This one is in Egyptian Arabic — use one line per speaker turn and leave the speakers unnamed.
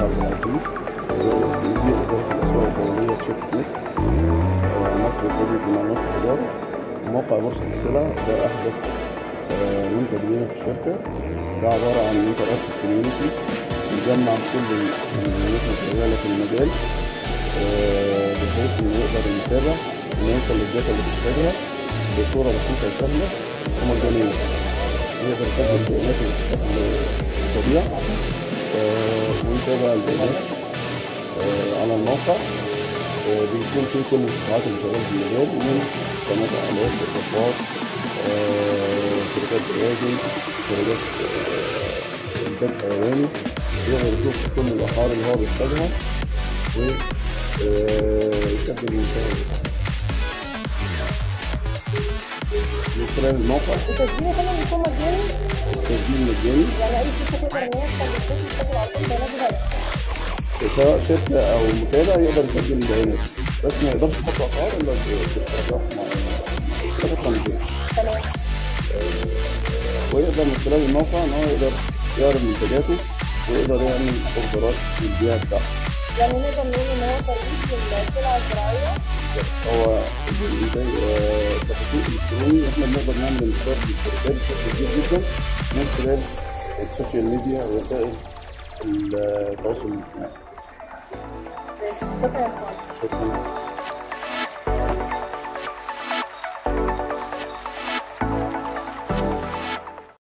عبد العزيز مدير إدارة الأسواق الدولية في شركة نست آه، مصر لخدمة المعلومات والتجارة موقع بورصة السلع ده أحدث آه، منتج لينا في الشركة ده عبارة عن انتراكتيف كوميونيتي بيجمع كل الناس اللي شغالة في المجال آه، بحيث إنه يقدر يتابع إنه يوصل للداتا اللي بيحتاجها بصورة بسيطة وسهلة ومجانية يقدر يسجل بياناته بشكل طبيعي آه، ويتابع البيانات آه، على الموقع آه، بيكون فيه كل القطاعات اللي شغالة في المجال من قناة إعلانات إضافات آه، شركات توازن شركات آه، إنتاج حيواني يقدر يشوف كل الأسعار اللي هو بيحتاجها ويسجل المشاهد من خلال الموقع
التسجيل كمان بيكون مجاني
التسجيل مجاني
يعني اي شركه تقدر ان هي تسجل تسجل على طول بيانات بس
سواء شركة أو متابع يقدر يسجل البيانات بس ما يقدرش يحط أسعار إلا باشتراكات معينة اشتراكات رمزية
تمام
ويقدر من خلال الموقع إن هو يقدر يعرض منتجاته ويقدر يعمل أوردرات للبيع بتاعته
يعني نقدر نقول ان هو ترويج للسلع الزراعيه
هو زي آه، تسويق إلكتروني إحنا بنقدر نعمل انتشار للشركات بشكل كبير جدا من خلال السوشيال ميديا ووسائل التواصل الاجتماعي
شكرا يا فندم
شكرا